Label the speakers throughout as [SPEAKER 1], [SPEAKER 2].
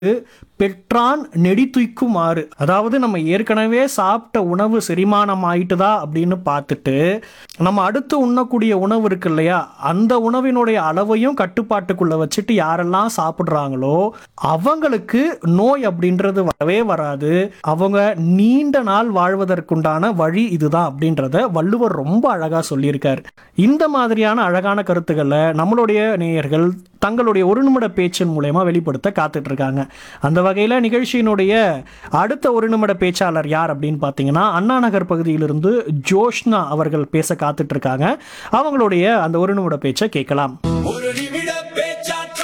[SPEAKER 1] பெற்றான் நெடித்துய்க்குமாறு அதாவது நம்ம ஏற்கனவே சாப்பிட்ட உணவு செரிமானம் ஆயிட்டுதா அப்படின்னு பார்த்துட்டு நம்ம அடுத்து உண்ணக்கூடிய உணவு இருக்கு இல்லையா அந்த உணவினுடைய அளவையும் கட்டுப்பாட்டுக்குள்ள வச்சுட்டு யாரெல்லாம் சாப்பிட்றாங்களோ அவங்களுக்கு நோய் அப்படின்றது வரவே வராது அவங்க நீண்ட நாள் வாழ்வதற்குண்டான வழி இதுதான் அப்படின்றத வள்ளுவர் ரொம்ப அழகா சொல்லியிருக்கார் இந்த மாதிரியான அழகான கருத்துக்களை நம்மளுடைய நேயர்கள் தங்களுடைய ஒரு நிமிட பேச்சின் மூலயமா வெளிப்படுத்த காத்துட்டு இருக்காங்க அந்த வகையில் நிகழ்ச்சியினுடைய அடுத்த ஒரு நிமிட பேச்சாளர் யார் அப்படின்னு பார்த்தீங்கன்னா அண்ணா நகர் பகுதியிலிருந்து ஜோஷ்னா அவர்கள் பேச காத்துட்டு இருக்காங்க அவங்களுடைய அந்த ஒரு நிமிட பேச்சை கேட்கலாம்
[SPEAKER 2] ஒரு நிமிட பேச்சாற்றல்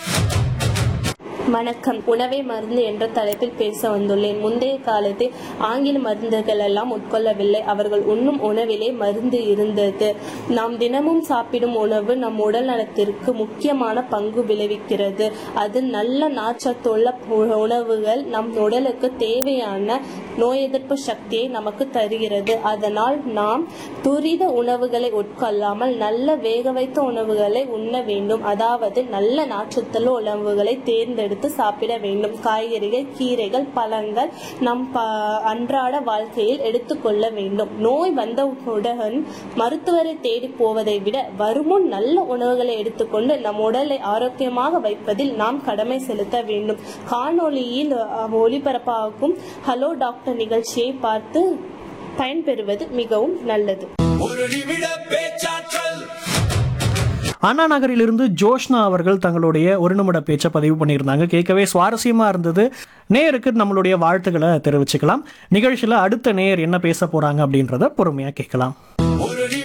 [SPEAKER 3] வணக்கம் உணவே மருந்து என்ற தலைப்பில் பேச வந்துள்ளேன் முந்தைய காலத்தில் ஆங்கில மருந்துகள் எல்லாம் உட்கொள்ளவில்லை அவர்கள் உண்ணும் உணவிலே மருந்து இருந்தது நாம் தினமும் சாப்பிடும் உணவு நம் உடல் நலத்திற்கு முக்கியமான பங்கு விளைவிக்கிறது அது நல்ல நாச்சத்துள்ள உ- உணவுகள் நம் உடலுக்கு தேவையான நோய் எதிர்ப்பு சக்தியை நமக்கு தருகிறது அதனால் நாம் துரித உணவுகளை உட்கொள்ளாமல் நல்ல வேக வைத்த உணவுகளை உண்ண வேண்டும் அதாவது நல்ல நாற்றத்துள்ள உணவுகளை தேர்ந்தெடுத்து சாப்பிட வேண்டும் காய்கறிகள் கீரைகள் பழங்கள் நம் ப- அன்றாட வாழ்க்கையில் எடுத்துக்கொள்ள வேண்டும் நோய் வந்தவுடன் மருத்துவரை தேடி போவதை விட வருமுன் நல்ல உணவுகளை எடுத்துக்கொண்டு நம் உடலை ஆரோக்கியமாக வைப்பதில் நாம் கடமை செலுத்த வேண்டும் காணொளியில் அஹ், ஒளிபரப்பாகும் ஹலோ டாக்டர் நிகழ்ச்சியை பார்த்து பயன்பெறுவது மிகவும் நல்லது
[SPEAKER 2] ஒரு நிமிட பேச்சாற்றல்
[SPEAKER 1] அண்ணா நகரிலிருந்து ஜோஷ்னா அவர்கள் தங்களுடைய ஒரு நிமிட பேச்சை பதிவு பண்ணியிருந்தாங்க கேட்கவே சுவாரஸ்யமா இருந்தது நேயருக்கு நம்மளுடைய வாழ்த்துக்களை தெரிவிச்சுக்கலாம் நிகழ்ச்சியில் அடுத்த நேயர் என்ன பேச போறாங்க அப்படின்றத பொறுமையா கேட்கலாம்
[SPEAKER 2] ஒரு